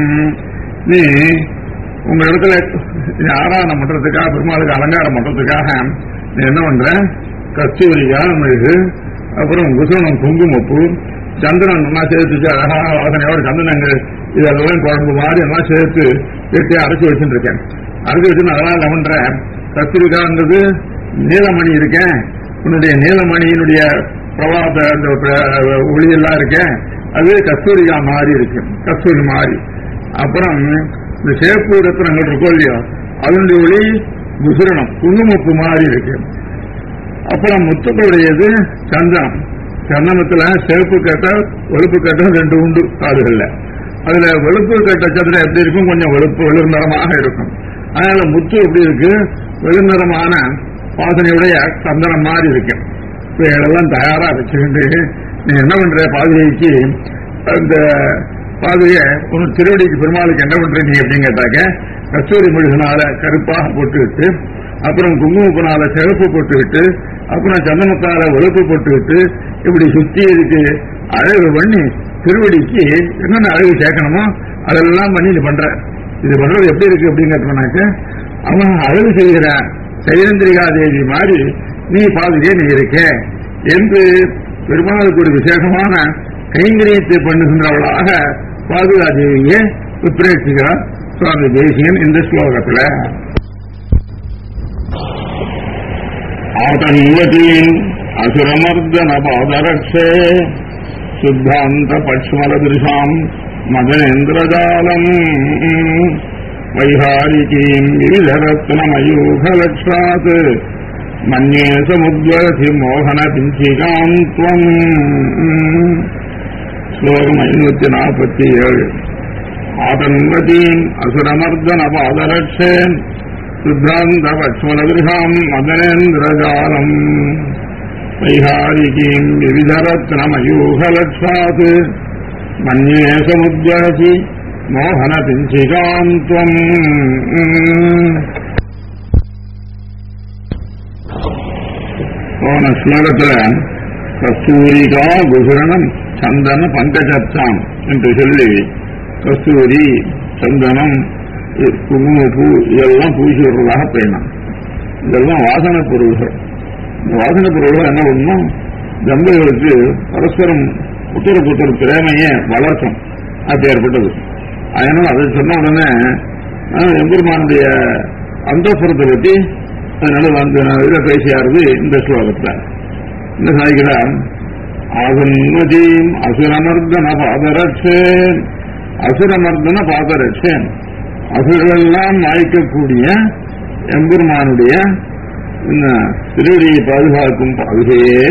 Speaker 1: நீ உங்க இடத்துல நீ ஆராதனம் பண்றதுக்காக பெருமாளுக்கு அலங்காரம் பண்றதுக்காக நீ என்ன பண்ற கஸ்தூரிகா மெழுகு அப்புறம் குசுரணம் குங்குமப்பூ சந்திரன் நல்லா சேர்த்து அழகா வாசனையோட சந்தனங்கள் இதெல்லாம் குழம்பு மாதிரி எல்லாம் சேர்த்து கெட்டி அரைச்சி வச்சுட்டு இருக்கேன் அரைச்சி வச்சு அதெல்லாம் என்ன பண்ற கத்திரிக்கான்றது நீலமணி இருக்கேன் உன்னுடைய நீலமணியினுடைய பிரவாத அந்த பிர- ஒளியெல்லாம் இருக்கேன் அது கஸ்தூரிகா மாறி இருக்கு கஸ்தூரி மாறி அப்புறம் இந்த சேப்பு ரத்னங்கள் இருக்கோ இல்லையோ அதனுடைய ஒளி குசுரணம் குங்குமப்பு மாறி இருக்கு அப்புறம் முத்துக்களுடையது சந்தனம் சந்தனத்துல சிவப்பு கட்ட வெளுப்பு கட்டம் ரெண்டு உண்டு காதுகள்ல அதுல வெளுப்பு கட்ட சந்திரன் எப்படி இருக்கும் கொஞ்சம் வெளுப்பு வெளிர்நிறமாக இருக்கும் அதனால முத்து எப்படி இருக்கு வெளிர்நிறமான வாசனையுடைய சந்தனம் மாதிரி இருக்கு இப்ப இதெல்லாம் தயாரா வச்சுக்கிட்டு நீ என்ன பண்ற பாதுகைக்கு அந்த பாதுகைய ஒரு திருவடிக்கு பெருமாளுக்கு என்ன பண்ற நீ அப்படின்னு கேட்டாக்க கஸ்தூரி மெழுகுனால கருப்பாக போட்டுவிட்டு அப்புறம் குங்குமப்பனால சிவப்பு போட்டுவிட்டு அப்புறம் சந்தனத்தால வெளுப்பு போட்டுவிட்டு இப்படி சுத்தி இதுக்கு அழகு பண்ணி திருவடிக்கு என்னென்ன அழகு சேர்க்கணுமோ அதெல்லாம் பண்ணி நீ பண்ற இது பண்றது எப்படி இருக்கு அப்படின்னு கேட்டோம்னாக்க அவன் அழகு செய்கிற சைரந்திரிகா தேவி மாதிரி நீ பாதுகே நீ இருக்க என்று பெருமாளுக்கு ஒரு விசேஷமான கைங்கரியத்தை பண்ணுகின்றவளாக பாதுகா தேவியை விப்ரேட்சிக்கிறார் சுவாமி தேசியன் இந்த ஸ்லோகத்துல ஆதன்வதீன் அசுரமர்தன பாதரட்சே சுத்தாந்த பட்சுமலதிருஷாம் மதனேந்திரஜாலம் வைகாரிகீம் விவிதரத்னமயூகலட்சாத் மன்யே சமுத்வரசி மோகன பிஞ்சிகாம் துவம் ஸ்லோகம் ஐநூத்தி நாற்பத்தி ஏழு ஆதன்வதீம் அசுரமர்தன பாதரட்சே சுத்தாந்த பட்சுமலகிருஹாம் மதனேந்திரஜாலம் வைகாரிகீம் விவிதரத்னமயூகலட்சாத் மன்யே சமுத்வரசி மோகன பிஞ்சிகாம் துவம் போன ஸ்லோகத்துல கஸ்தூரிகா குகுரணம் சந்தன பங்கஜத்தாம் என்று சொல்லி கஸ்தூரி சந்தனம் குங்குமப்பூ இதெல்லாம் பூசி விடுறதாக பயணம் இதெல்லாம் வாசனை பொருள்கள் இந்த வாசனை பொருள்கள் என்ன பண்ணும் தம்பதிகளுக்கு பரஸ்பரம் புத்தருக்கு புத்தர் திறமையை வளர்க்கும் அது ஏற்பட்டது அதனால அதை சொன்ன உடனே எம்பெருமானுடைய அந்த புறத்தை பற்றி அதனால அந்த இதை பேசியாருது இந்த ஸ்லோகத்தில் இந்த சாய்கிறார் ஆகுன்மதீம் அசுரமர்தன பாதரட்சேன் அசுரமர்தன பாதரட்சேன் அசுரெல்லாம் மாய்க்கக்கூடிய எம்பெருமானுடைய இந்த திருவடியை பாதுகாக்கும் பாதுகையே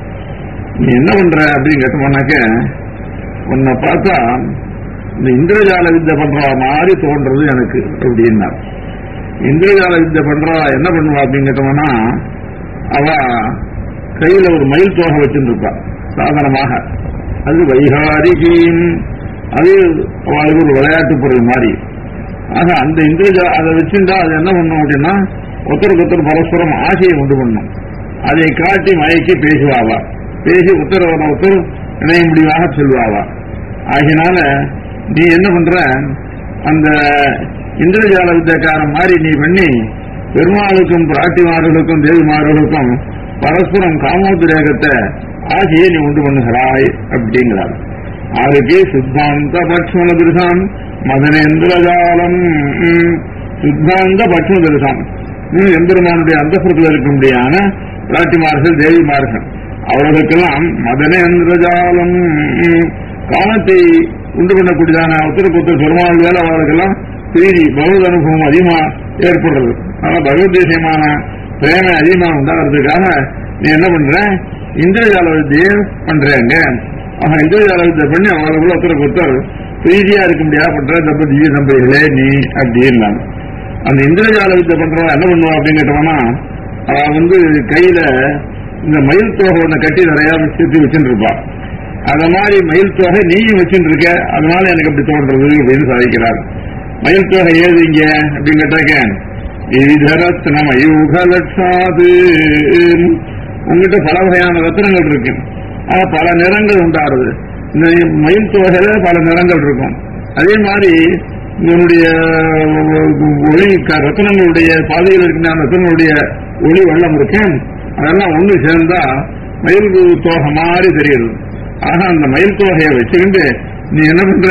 Speaker 1: நீ என்ன பண்ற அப்படின்னு கேட்டோம்னாக்க உன்னை பார்த்தா இந்த இந்திரஜால வித்தை பண்றா மாதிரி தோன்றது எனக்கு அப்படின்னா இந்திரஜால வித்தை பண்றா என்ன பண்ணுவா அப்படின்னு கேட்டோம்னா அவ கையில ஒரு மயில் தோகை வச்சுருப்பா சாதனமாக அது வைகாரிகியும் அது அவளுக்கு ஒரு விளையாட்டு பொருள் மாதிரி ஆக அந்த இந்திரஜா அதை வச்சுட்டா அது என்ன பண்ணும் அப்படின்னா ஒருத்தருக்கு ஒருத்தர் பரஸ்பரம் ஆசையை உண்டு பண்ணும் அதை காட்டி மயக்கி பேசுவாவா பேசி உத்தரவோட ஒருத்தர் இணைய முடிவாக சொல்வாவா ஆகினால நீ என்ன பண்ற அந்த இந்திரஜால வித்தியக்காரன் மாதிரி நீ பண்ணி பெருமாளுக்கும் பிராட்டிமார்களுக்கும் தேவிமார்களுக்கும் பரஸ்பரம் காமோத்ரேகத்தை ஆசையை நீ உண்டு பண்ணுகிறாய் அப்படிங்கிறார் அதுக்கு சித்தாந்த பட்சுமல திருசாம் மதனேந்திரஜாலம் சித்தாந்த பட்சும திருசாம் எம்பெருமானுடைய அந்தப்புறத்தில் இருக்கும்படியான பிராட்டிமார்கள் தேவிமார்கள் அவர்களுக்கெல்லாம் மதனேந்திரஜாலம் காமத்தை உண்டு பண்ணக்கூடியதான உத்தரக்கு உத்தர பெருமாள் வேலை அவர்களுக்கெல்லாம் பிரீதி பகவத் அனுபவம் அதிகமா ஏற்படுறது ஆனா பகவத் தேசியமான பிரேமை அதிகமா உண்டாகிறதுக்காக நீ என்ன பண்ற இந்திரஜால வித்தியை பண்றேங்க ஆக இந்திரஜால வித்தியை பண்ணி அவர்களுக்குள்ள ஒருத்தருக்கு ஒருத்தர் பிரீதியா இருக்க முடியாது பண்ற தப்ப திவ்ய தம்பதிகளே நீ அப்படின்னு அந்த இந்திரஜால வித்தியை பண்றவன் என்ன பண்ணுவா அப்படின்னு கேட்டோம்னா அவன் வந்து கையில இந்த மயில் தோகை ஒண்ணு கட்டி நிறைய வச்சு வச்சுட்டு இருப்பா அத மாதிரி மயில் தொகை நீயும் வச்சுட்டு இருக்க அதனால எனக்கு அப்படி தோன்றது அப்படின்னு சாதிக்கிறார் மயில் தொகை ஏது இங்க அப்படின்னு கேட்டாக்க விவிதரத்னம் அயூக லட்சாது உங்ககிட்ட பல வகையான ரத்னங்கள் இருக்கு ஆனா பல நிறங்கள் உண்டாருது இந்த மயில் தொகையில பல நிறங்கள் இருக்கும் அதே மாதிரி இதனுடைய ஒளி ரத்னங்களுடைய பாதையில் இருக்கின்ற ரத்னங்களுடைய ஒளி வெள்ளம் இருக்கேன் அதெல்லாம் ஒண்ணு சேர்ந்தா மயில் தோகை மாதிரி தெரியுது ஆக அந்த மயில் தொகையை வச்சுக்கிட்டு நீ என்ன பண்ற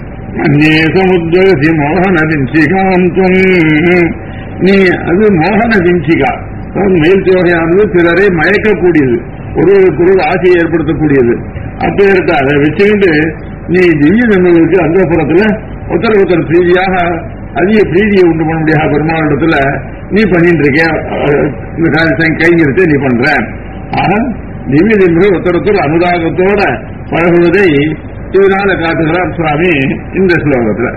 Speaker 1: நேசமுத்தி மோகன தின்சிகாந்தம் நீ அது மோகன தின்சிகா மயில் தொகையானது பிறரை மயக்கக்கூடியது ஒருவருக்கு ஒரு ஆசையை ஏற்படுத்தக்கூடியது அப்படி இருக்க அதை வச்சுக்கிட்டு நீ திவ்ய நண்பர்களுக்கு அந்த புறத்துல ஒருத்தர் ஒருத்தர் பிரீதியாக அதிக பிரீதியை உண்டு பண்ண முடியாத பெருமாளிடத்துல நீ பண்ணிட்டு இருக்க இந்த காரியத்தை கைங்கிறத நீ பண்ற ஆக திவ்ய திவ்ய ஒருத்தர் அனுதாகத்தோட பழகுவதை இதனால காட்டுகிறார் சுவாமி இந்த ஸ்லோகத்துல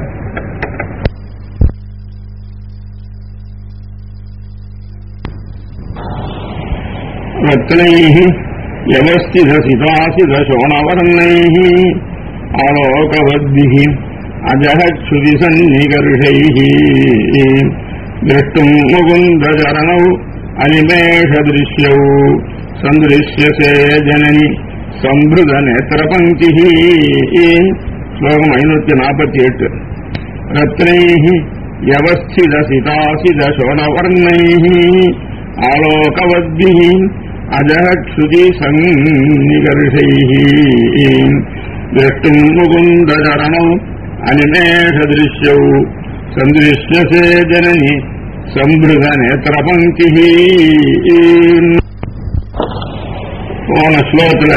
Speaker 1: ரத்னைः व्यवस्थितसितासितशोणवर्णैः आलोकवद्भिः अजहच्छुतिसन्निकर्षैः द्रष्टुम् मुकुन्दचरणौ अनिमेषदृश्यौ सन्दृश्यसे जननि சம்பிருத நேத்திரபங்கி ஸ்லோகம் ஐநூத்தி நாற்பத்தி எட்டு ரத்னைः व्यवस्थितसितासितशोणवर्णैः आलोकवद्भिः अजहक्षुति सन्निकर्षैः द्रष्टुम् मुकुन्दचरणौ अनिमेषदृश्यौ सन्दृश्यसे जननि சம்பிருதநேத்திரபங்கிः போன ஸ்லோகத்துல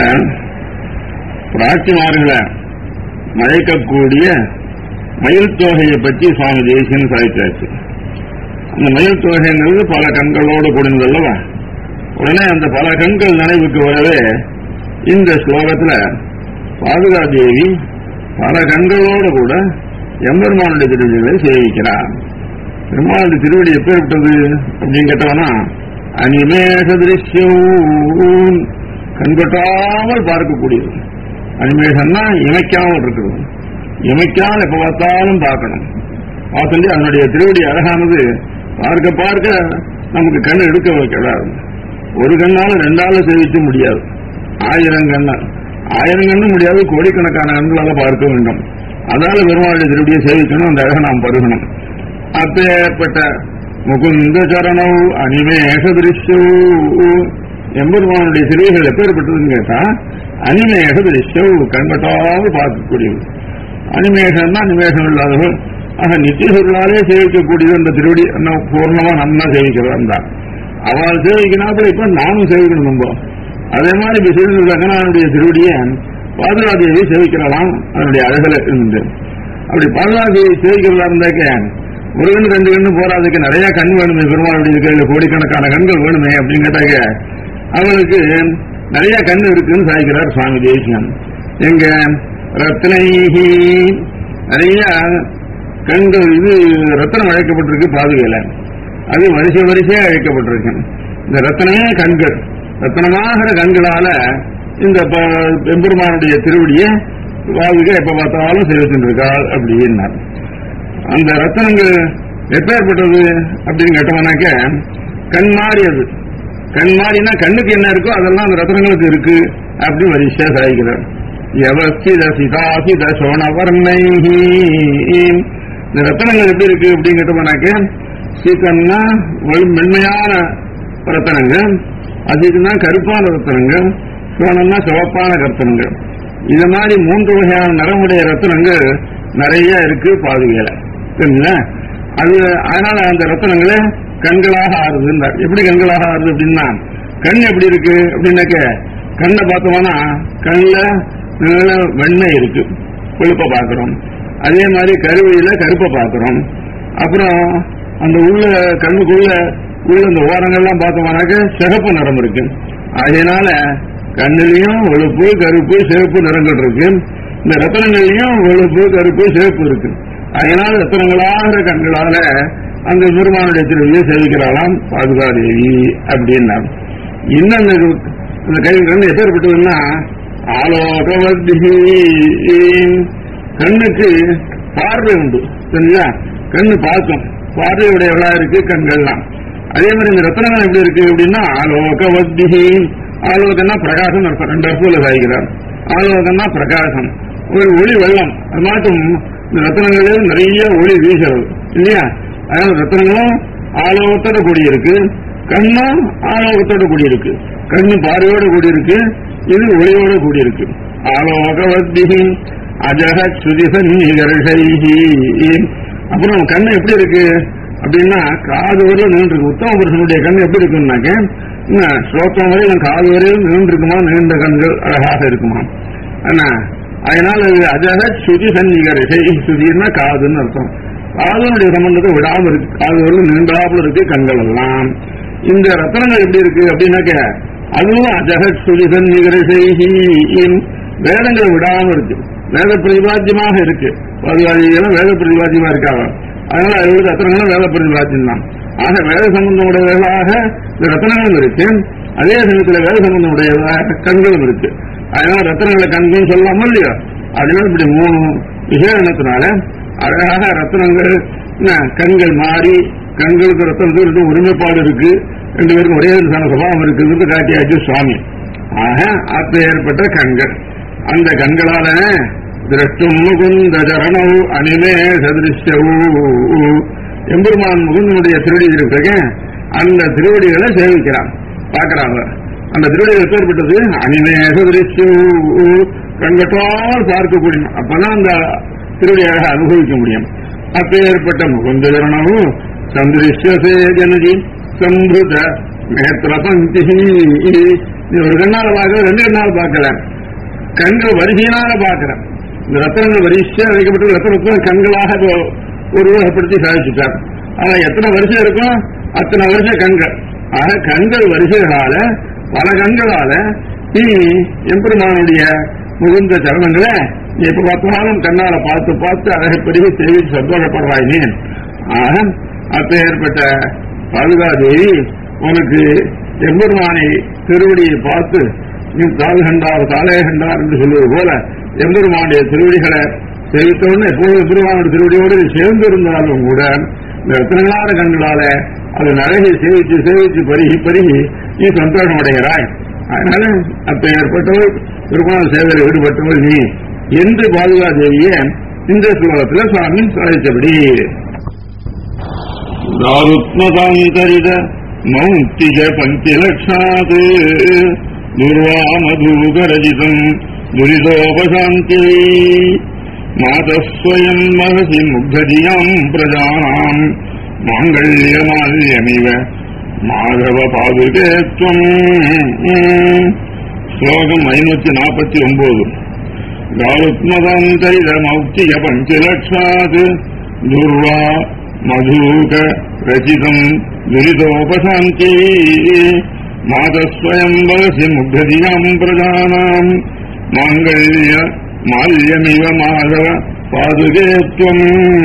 Speaker 1: பிராச்சிமார்களை மயக்கக்கூடிய மயில் தொகையை பற்றி சுவாமி தேசியன் சாதித்தாச்சு அந்த மயில் தொகைங்கிறது பல கண்களோடு கூடினது அல்லவா உடனே அந்த பல கண்கள் நினைவுக்கு வரவே இந்த ஸ்லோகத்துல பாதுகா தேவி பல கண்களோடு கூட எம்பெருமானுடைய திருவிழிகளை சேவிக்கிறார் பெருமாளுடைய திருவடி எப்பேற்பட்டது அப்படின்னு கேட்டவனா அனிமேஷ திருஷ்யம் கண்கொட்டாமல் பார்க்கக்கூடியது அனிமேஷன்னா இமைக்காமல் இருக்கிறது இமைக்காமல் எப்ப பார்த்தாலும் பார்க்கணும் பார்த்துட்டு அதனுடைய திருவடி அழகானது பார்க்க பார்க்க நமக்கு கண் எடுக்க வைக்கிறார் ஒரு கண்ணால ரெண்டால சேவிக்க முடியாது ஆயிரம் கண்ணால் ஆயிரம் கண்ணு முடியாது கோடிக்கணக்கான கண்களால பார்க்க வேண்டும் அதனால பெருமாளுடைய திருவடியை சேவிக்கணும் அந்த அழகை நாம் பருகணும் அப்பேற்பட்ட முகுந்த சரணவ் அனிமேஷ திருஷ்யோ எம்பெருமானுடைய சிறுவைகள் எப்பேற்பட்டதுன்னு கேட்டா அனிமேஷ திருஷ்யோ கண்கட்டாவது பார்க்கக்கூடியது அனிமேஷம்னா அனிமேஷம் இல்லாதவர்கள் ஆக நித்திய சொல்லாலே சேவிக்கக்கூடியது அந்த திருவடி என்ன பூர்ணமா நம்ம சேவிக்கிறதா தான் அவள் சேவிக்கினாப்புல இப்ப நானும் சேவிக்கணும் நம்ம அதே மாதிரி விசேஷ சகனானுடைய திருவடியை பாதுகாதேவி சேவிக்கலாம் அதனுடைய அழகல இருந்து அப்படி பாதுகாதேவி சேவிக்கிறதா இருந்தாக்க ஒரு கண்ணு ரெண்டு கண்ணு போறாதுக்கு நிறைய கண் வேணுமே பெருமாளுடைய கையில கோடிக்கணக்கான கண்கள் வேணுமே அப்படின்னு கேட்டாங்க அவளுக்கு நிறைய கண் இருக்குன்னு சாய்க்கிறார் சுவாமி தேசியன் எங்க ரத்னைஹி நிறைய கண்கள் இது ரத்தனம் அழைக்கப்பட்டிருக்கு பாதுகையில அது வரிசை வரிசையா அழைக்கப்பட்டிருக்கு இந்த ரத்தனமே கண்கள் ரத்தனமாகிற கண்களால இந்த ப- பெம்பெருமானுடைய திருவடியை பாதுகை எப்ப பார்த்தாலும் சேவிச்சுட்டு இருக்காள் அப்படின்னார் அந்த ரத்தனங்கள் எப்பேற்பட்டது அப்படின்னு கேட்டோம்னாக்க கண் மாறி அது கண் மாறினா கண்ணுக்கு என்ன இருக்கோ அதெல்லாம் அந்த ரத்தனங்களுக்கு இருக்கு அப்படின்னு வரிசையா சாதிக்கிறார் எவஸ்தித சிதாசித சோனவர்ணை இந்த ரத்தனங்கள் எப்படி இருக்கு அப்படின்னு கேட்டோம்னாக்க சீக்கன்னா வெள் மென்மையான ரத்தனங்கள் அதுக்குன்னா கருப்பான ரத்தனங்கள் சோனம்னா சிவப்பான ரத்தனங்கள் இது மாதிரி மூன்று வகையான நிறமுடைய ரத்தனங்கள் நிறைய இருக்கு பாதுகையில சரிங்களா அது அதனால அந்த ரத்தனங்களை கண்களாக ஆறுதுன்றார் எப்படி கண்களாக ஆறுது அப்படின்னா கண் எப்படி இருக்கு அப்படின்னாக்க கண்ணை பார்த்தோம்னா கண்ணுல நல்ல வெண்ணெய் இருக்கு கொழுப்பை பார்க்கிறோம் அதே மாதிரி கருவியில கருப்பை பார்க்கிறோம் அப்புறம் அந்த உள்ள கண்ணுக்குள்ள உள்ள இந்த ஓரங்கள்லாம் பார்த்தோம்னாக்க சிகப்பு நிறம் இருக்கு அதனால கண்ணுலயும் வெளுப்பு கருப்பு சிவப்பு நிறங்கள் இருக்கு இந்த ரத்தனங்கள்லயும் வெளுப்பு கருப்பு சிவப்பு இருக்கு அதனால ரத்தனங்களாகிற கண்களால அந்த பெருமானுடைய திருவியை சேவிக்கிறாளாம் பாதுகாதேவி அப்படின்னா இன்னும் அந்த அந்த கை கண்ணு எப்பேற்பட்டதுன்னா ஆலோகவத்தி கண்ணுக்கு பார்வை உண்டு சரிங்களா கண்ணு பார்க்கும் பார்வையுடையவளா இருக்கு கண்கள்லாம் அதே மாதிரி இந்த ரத்தனங்கள் எப்படி இருக்கு அப்படின்னா ஆலோகவத்தி ஆலோகம்னா பிரகாசம் அர்த்தம் ரெண்டு அர்த்தத்தில் சாதிக்கிறார் ஆலோகம்னா பிரகாசம் ஒரு ஒளி வெள்ளம் அது மாட்டும் இந்த ரத்தனங்களில் நிறைய ஒளி வீசுறது இல்லையா அதனால ரத்தனங்களும் ஆலோகத்தோட கூடியிருக்கு கண்ணும் ஆலோகத்தோட கூடியிருக்கு கண்ணு பார்வையோட கூடியிருக்கு இது ஒளியோட கூடியிருக்கு ஆலோகவத்தி அஜக சுதிசன்னிகர்ஷைஹி அப்புறம் கண்ணு எப்படி இருக்கு அப்படின்னா காது வரையும் நின்று உத்தம புருஷனுடைய கண் எப்படி இருக்குன்னாக்க என்ன, ஸ்லோகம் வரையும் காது வரையும் நின்றுருக்குமா நீண்ட கண்கள் அழகாக இருக்குமா ஆனா அதனால இது அஜக சுதி சன்னிகரிசை சுதினா காதுன்னு அர்த்தம் காதனுடைய சம்பந்தத்தை விடாம இருக்கு காது வரையும் நீண்டாப்புல இருக்கு கண்கள் எல்லாம் இந்த ரத்தனங்கள் எப்படி இருக்கு அப்படின்னாக்க அதுவும் அஜக சுதி சன்னிகரிசை வேதங்களை விடாம இருக்கு வேத பிரதிபாத்தியமாக இருக்கு பாதுகாதிகளும் வேத பிரதிபாத்தியமா இருக்காங்க அதனால அது ரத்தனங்களும் வேத பிரதிபாத்தியம் தான் ஆக வேத சம்பந்தம் உடையவர்களாக இந்த ரத்தனங்களும் இருக்கு அதே சமயத்தில் வேத சம்பந்தம் உடையவர்களாக கண்களும் இருக்கு அதனால ரத்தனங்களை கண்கள் சொல்லாம இல்லையா அதனால இப்படி மூணு விசேஷத்தினால அழகாக ரத்தனங்கள் என்ன, கண்கள் மாறி கண்களுக்கு ரத்தனத்துக்கு ரெண்டு ஒருமைப்பாடு இருக்கு ரெண்டு பேருக்கும் ஒரே விதமான சுபாவம் இருக்குன்னு காட்டியாச்சு சுவாமி ஆக அப்ப ஏற்பட்ட கண்கள் அந்த கண்களால திரஷ்டும் முகுந்த சரணௌ அனிமே சதிருஷ்யவு எம்பெருமான் முகுந்தனுடைய திருடி இருக்க அந்த திருவடிகளை சேவிக்கிறான் பார்க்கறாங்க அந்த திருவடிகள் எப்பேற்பட்டது அனிமேக திருஷ்யவு கண்கட்டால் பார்க்கக்கூடிய அப்பதான் அந்த திருவடியாக அனுபவிக்க முடியும் அப்பேற்பட்ட முகுந்த சரணமும் சந்திருஷ்யசே ஜனதி சம்பிருத நேத்திர பந்தி நீ ஒரு கண்ணால பார்க்கல ரெண்டு கண்ணால பார்க்கல கண்கள் வரிசையினால பார்க்கிறேன் இந்த ரத்தனங்கள் வரிசையா வைக்கப்பட்ட ரத்தனத்தை கண்களாக இப்போ உருவகப்படுத்தி சாதிச்சுட்டார் ஆனா எத்தனை வருஷம் இருக்கும் அத்தனை வருஷம் கண்கள் ஆக கண்கள் வரிசைகளால பல கண்களால நீ எம்பெருமானுடைய முகுந்த சரணங்களை நீ எப்ப பார்த்தாலும் கண்ணால பார்த்து பார்த்து அழகை பெருகி தெரிவித்து சந்தோஷப்படுறாய் நீ ஆக அப்பேற்பட்ட பாதுகாதேவி உனக்கு எம்பெருமானை திருவடியை பார்த்து நீ தாழ் கண்டார் தாளே கண்டார் என்று சொல்வது போல எம்பெருமானுடைய திருவடிகளை சேவித்தவுடனே எப்போது எம்பெருமானுடைய திருவடியோடு நீ சேர்ந்து இருந்தாலும் கூட இந்த ரத்தனங்களான கண்களால அதன் அழகை சேவித்து சேவித்து பருகி பருகி நீ சந்தோஷம் அடைகிறாய் அதனால அப்ப ஏற்பட்டவள் பெருமான சேவையில் ஈடுபட்டவள் நீ என்று பாதுகாதேவிய இந்த ஸ்லோகத்தில் சுவாமி சாதித்தபடி दारुत्मतान्तरित मौक्तिक पङ्क्तिलक्षात् दुर्वामधूकरचितम् दुरितोपशान्ति मातः स्वयम् महसि मुग्धधियाम् प्रजानाम् माङ्गल्यमाल्यमिव மாதவ பாதுகே ஸ்லோகம் ஐநூத்தி நாற்பத்தி ஒன்பது காருத்மதாந்தரித மௌக்திக பஞ்சலட்சாத் துர்வா மதூக ரச்சிதம் துரிதோபசாந்தி மாதஸ்வயம் வகசி முக்தியாம் பிரஜானாம் மாங்கல்ய மால்யமிவ மாதவ பாதுகேத்வம்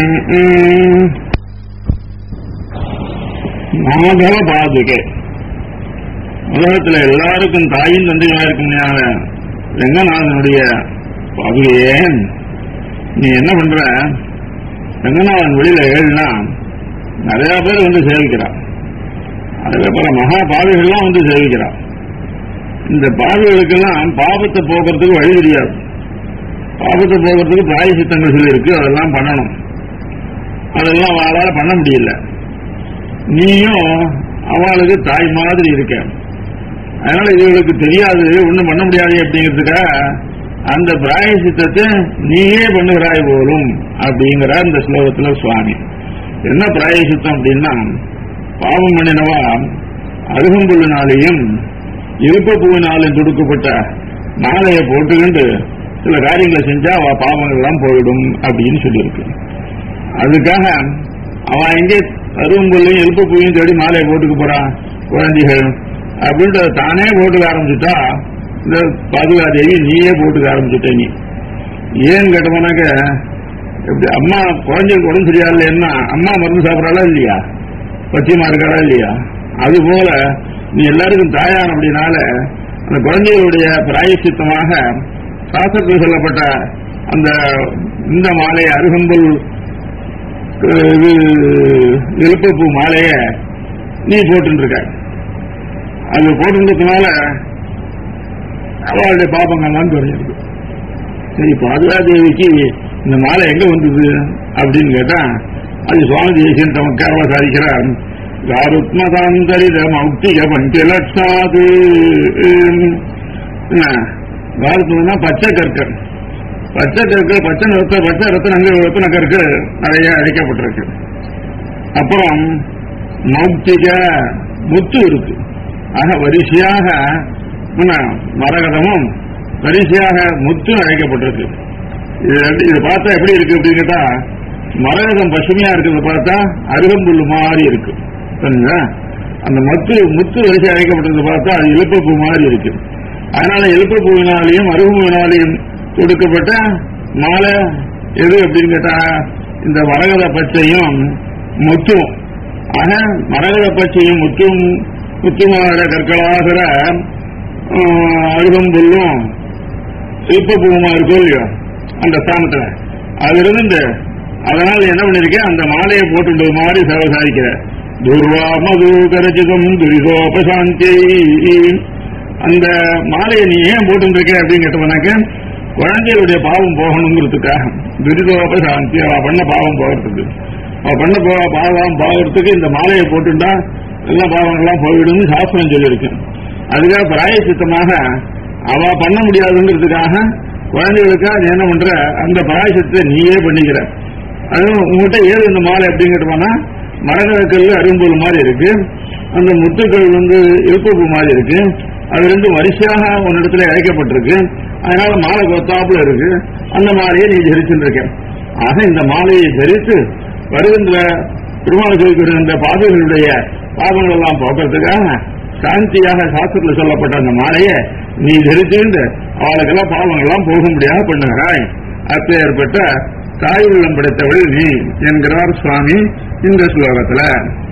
Speaker 1: மாதவ பாதுகே உலகத்துல எல்லாருக்கும் தாயும் தந்தையா இருக்குமையான ரங்கநாதனுடைய பாதுகையே நீ என்ன பண்ற ரங்கநாதன் வெளியில ஏழுனா நிறைய பேர் வந்து சேவிக்கிறான் அதுல பல மகா பாவிகள்லாம் வந்து சேவிக்கிறான் இந்த பாவிகளுக்கெல்லாம் பாவத்தை போக்குறதுக்கு வழி தெரியாது பாவத்தை போக்குறதுக்கு பிராயசித்தங்கள் சொல்லி இருக்கு அதெல்லாம் பண்ணணும் அதெல்லாம் அவளால பண்ண முடியல நீயும் அவளுக்கு தாய் மாதிரி இருக்க அதனால இதுகளுக்கு தெரியாது ஒண்ணும் பண்ண முடியாது அப்படிங்கிறதுக்காக அந்த பிராயசித்தத்தை நீயே பண்ணுகிறாய் போலும் அப்படிங்கிற இந்த ஸ்லோகத்துல சுவாமி என்ன பிராயசித்தம் அப்படின்னா பாவம் பண்ணினவா அருகம்புல்லினாலேயும் இருப்ப பூவினாலும் தொடுக்கப்பட்ட மாலையை போட்டுக்கிண்டு சில காரியங்களை செஞ்சா அவ பாவங்கள் எல்லாம் போயிடும் அப்படின்னு சொல்லியிருக்கு அதுக்காக அவன் எங்கே அருவம்புல்லையும் இருப்பு பூவையும் தேடி மாலையை போட்டுக்க போறான் குழந்தைகள் அப்படின்ட்டு தானே போட்டுக்க ஆரம்பிச்சுட்டா இந்த பாதுகாதேவி நீயே போட்டுக்க ஆரம்பிச்சுட்ட நீ ஏன் கேட்டவனாக்க இப்படி அம்மா குழந்தைக்கு உடம்பு சரியா இல்லைன்னா அம்மா மருந்து சாப்பிடறாளா இல்லையா பச்சையமா இருக்காளா இல்லையா அது போல நீ எல்லாருக்கும் தாயான் அப்படின்னால அந்த குழந்தைகளுடைய பிராயசித்தமாக சாஸ்திரத்தில் சொல்லப்பட்ட அந்த இந்த மாலை அருகம்புல் இது எழுப்பப்பூ மாலைய நீ போட்டுருக்க அது போட்டுன்றதுனால அவளுடைய பாபங்கள்லாம் குறைஞ்சிருக்கு சரி பாதுகாதேவிக்கு இந்த மாலை எங்க வந்தது அப்படின்னு கேட்டா அது சுவாமி தேசியன் தமக்கு கேரளா சாதிக்கிறார் காருத்மதாந்தரித மௌக்திக பஞ்சலட்சாது காருத்மனா பச்சை கற்கள் பச்சை கற்கள் பச்சை நிறத்த பச்சை ரத்தனங்கள் ரத்தன கற்கள் நிறைய அழைக்கப்பட்டிருக்கு அப்புறம் மௌக்திக முத்து இருக்கு ஆக வரிசையாக என்ன, மரகதமும் வரிசையாக முத்தும் அழைக்கப்பட்டிருக்கு இது ரெண்டு- இது பார்த்தா எப்படி இருக்கு அப்படின்னு கேட்டா மரகதம் பசுமையா இருக்கிறத பார்த்தா அருகம்புல்லு மாதிரி இருக்கு சரிங்களா அந்த மத்து முத்து வரிசை அழைக்கப்பட்டது பார்த்தா அது இழுப்பப்பூ மாதிரி இருக்கு அதனால இழுப்பப்பூவினாலையும் அருகம்புவினாலையும் கொடுக்கப்பட்ட மாலை எது அப்படின்னு கேட்டா இந்த மரகத பச்சையும் முத்தும் ஆக மரகத பச்சையும் முத்தும் முத்துமாற கற்களாகிற ஆஹ், அருகம்புல்லும் சிற்பபூமா இருக்கும் இல்லையோ அந்த ஸ்தானத்துல அதுல இருந்து அதனால என்ன பண்ணிருக்கேன் அந்த மாலையை போட்டுன்றது மாதிரி சேவை சாதிக்கிற துர்வா மது கரஜிதம் துரிதோபசாந்தி அந்த மாலையை நீ ஏன் போட்டுருக்க அப்படின்னு கேட்டவனாக்க குழந்தைகளுடைய பாவம் போகணுங்கிறதுக்காக துரிதோப சாந்தி அவ பண்ண பாவம் போகிறதுக்கு அவ பண்ண போ- பாவம் போகிறதுக்கு இந்த மாலையை போட்டுட்டா எல்லா பாவங்கள்லாம் போயிடும்னு சாஸ்திரம் சொல்லியிருக்கு அதுக்காக பிராயசித்தமாக அவ பண்ண முடியாதுங்கிறதுக்காக குழந்தைகளுக்காக நீ என்ன பண்ற அந்த பிராயசித்தத்தை நீயே பண்ணிக்கிற அதுவும் உங்ககிட்ட ஏது இந்த மாலை அப்படிங்கிட்டு போனா மரகதக்கல் அரும்புல் மாதிரி இருக்கு அந்த முத்துக்கள் வந்து இருப்பு மாதிரி இருக்கு அது ரெண்டு வரிசையாக உன்னிடத்துல இழைக்கப்பட்டிருக்கு அதனால மாலை கொத்தாப்புல இருக்கு அந்த மாலையை நீ தரிச்சுருக்க ஆக இந்த மாலையை தரித்து வருகின்ற பெருமாள் சொல்கிற பாதைகளுடைய பாவங்கள் எல்லாம் போக்குறதுக்காக சாந்தியாக சாஸ்திரத்தில் சொல்லப்பட்ட அந்த மாலையை நீ தரித்து அவளுக்கெல்லாம் பாவங்கள்லாம் போக முடியாத பண்ணுகிறாய் அப்பேற்பட்ட தாய் உள்ளம் படைத்தவள் நீ என்கிறார் சுவாமி இந்த ஸ்லோகத்துல